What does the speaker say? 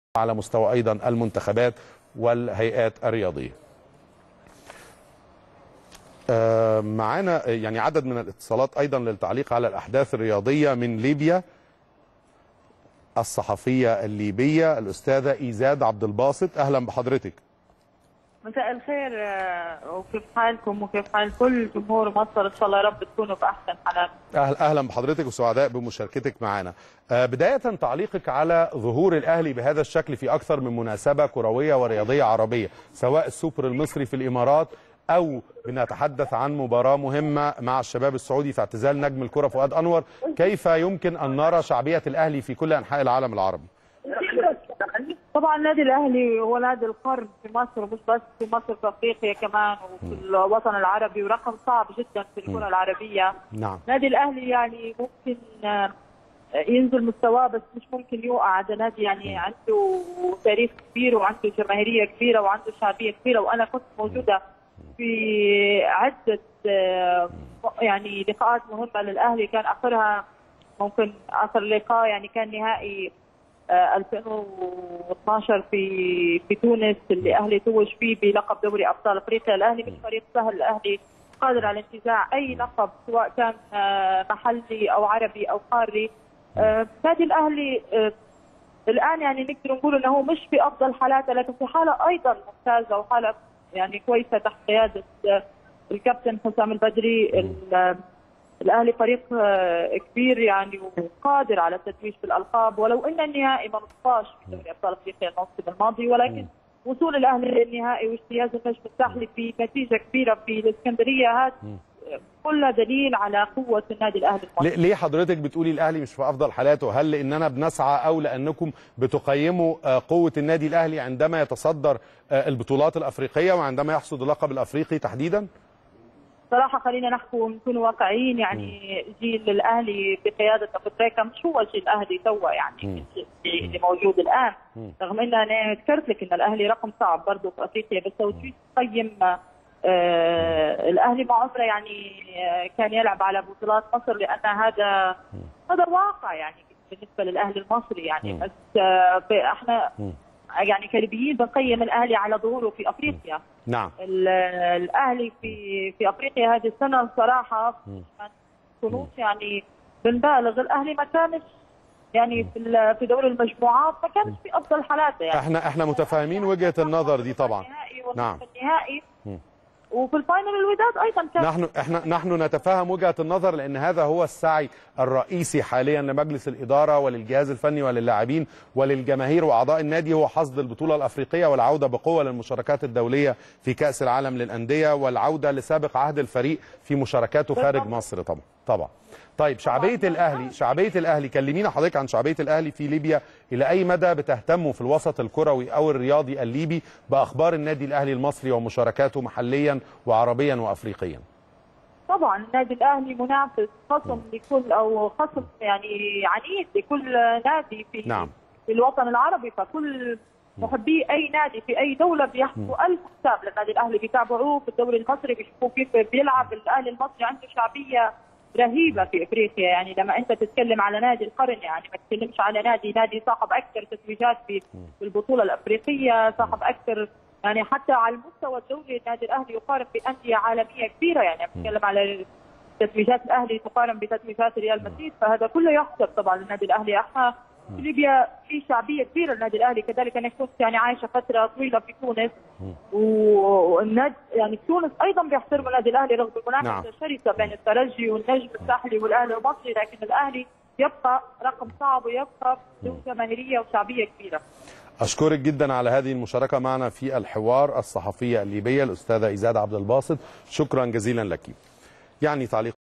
على مستوى ايضا المنتخبات والهيئات الرياضيه. آه، معانا يعني عدد من الاتصالات ايضا للتعليق على الاحداث الرياضيه من ليبيا الصحفيه الليبيه الاستاذه ايزاد عبد الباسط اهلا بحضرتك. مساء الخير آه، وكيف حالكم وكيف حال كل جمهور مصر ان شاء الله يا رب تكونوا باحسن حالات أهل اهلا بحضرتك وسعداء بمشاركتك معنا. آه، بدايه تعليقك على ظهور الاهلي بهذا الشكل في اكثر من مناسبه كرويه ورياضيه عربيه، سواء السوبر المصري في الامارات او بنتحدث عن مباراه مهمه مع الشباب السعودي في اعتزال نجم الكره فؤاد انور، كيف يمكن ان نرى شعبيه الاهلي في كل انحاء العالم العربي؟ طبعا النادي الاهلي هو نادي القرن في مصر مش بس في مصر في افريقيا كمان وفي الوطن العربي ورقم صعب جدا في الكره العربيه نعم. نادي الاهلي يعني ممكن آه، ينزل مستواه بس مش ممكن يوقع ده نادي يعني عنده تاريخ كبير وعنده جماهيريه كبيره وعنده شعبيه كبيره وانا كنت موجوده في عده آه، يعني لقاءات مهمه للاهلي كان اخرها ممكن اخر لقاء يعني كان نهائي آه، 2012 في في تونس اللي الاهلي توج فيه بلقب دوري ابطال افريقيا، الاهلي مش فريق سهل، الاهلي قادر على انتزاع اي لقب سواء كان آه، محلي او عربي او قاري. آه، نادي الاهلي آه، الان يعني نقدر نقول انه هو مش في افضل حالاته لكن في حاله ايضا ممتازه وحاله يعني كويسه تحت قياده آه، الكابتن حسام البدري ال- الاهلي فريق آه، كبير يعني وقادر على التتويج بالالقاب ولو ان النهائي ما نصفاش في دوري ابطال افريقيا الموسم الماضي ولكن وصول الاهلي للنهائي واجتياز النجم الساحلي بنتيجه كبيره في الاسكندريه هذا كلها دليل على قوه النادي الاهلي المصري. ليه ليه حضرتك بتقولي الاهلي مش في افضل حالاته؟ هل لاننا بنسعى او لانكم بتقيموا آه، قوه النادي الاهلي عندما يتصدر آه، البطولات الافريقيه وعندما يحصد اللقب الافريقي تحديدا؟ صراحه خلينا نحكي ونكون واقعيين يعني جيل الاهلي بقياده ابو تريكه مش هو جيل الاهلي توا يعني الجيل اللي موجود الان رغم ان انا ذكرت لك ان الاهلي رقم صعب برضه في افريقيا بس لو تجي تقيم آه الاهلي ما عمره يعني آه كان يلعب على بطولات مصر لان هذا هذا واقع يعني بالنسبه للاهلي المصري يعني بس آه ب- احنا يعني كليبيين بنقيم الاهلي على ظهوره في افريقيا نعم ال- الاهلي في في افريقيا هذه السنه صراحه ما نكونوش يعني بنبالغ الاهلي ما كانش يعني في ال- في دوري المجموعات ما كانش في افضل حالاته يعني احنا احنا متفاهمين وجهه النظر دي طبعا النهائي نعم. نعم النهائي وفي الفاينل الوداد ايضا كان نحن احنا نحن نتفهم وجهه النظر لان هذا هو السعي الرئيسي حاليا لمجلس الاداره وللجهاز الفني وللاعبين وللجماهير واعضاء النادي هو حصد البطوله الافريقيه والعوده بقوه للمشاركات الدوليه في كاس العالم للانديه والعوده لسابق عهد الفريق في مشاركاته خارج مصر طبعا طبعا طيب شعبيه الاهلي شعبيه الاهلي كلمينا حضرتك عن شعبيه الاهلي في ليبيا الى اي مدى بتهتموا في الوسط الكروي او الرياضي الليبي باخبار النادي الاهلي المصري ومشاركاته محليا وعربيا وافريقيا طبعا النادي الاهلي منافس خصم لكل او خصم يعني عنيد لكل نادي في نعم. في الوطن العربي فكل محبي اي نادي في اي دوله بيحكوا الف حساب للنادي الاهلي بيتابعوه في الدوري المصري بيشوفوا كيف بيلعب الاهلي المصري عنده شعبيه رهيبه في افريقيا يعني لما انت تتكلم على نادي القرن يعني ما تتكلمش على نادي نادي صاحب اكثر تتويجات في في البطوله الافريقيه صاحب اكثر يعني حتى على المستوى الدولي النادي الاهلي يقارن بانديه عالميه كبيره يعني بنتكلم على تتويجات الاهلي تقارن بتتويجات ريال مدريد فهذا كله يحسب طبعا للنادي الاهلي احنا في ليبيا في شعبيه كبيره للنادي الاهلي كذلك انا كنت يعني عايشه فتره طويله في تونس والنادي يعني في تونس ايضا بيحترموا النادي الاهلي رغم المنافسه نعم. الشرسه بين الترجي والنجم الساحلي والاهلي المصري لكن الاهلي يبقى رقم صعب ويبقى له جماهيريه وشعبيه كبيره أشكرك جدا على هذه المشاركة معنا في الحوار الصحفية الليبية الأستاذة إيزاد عبد الباسط شكرا جزيلا لك يعني تعليق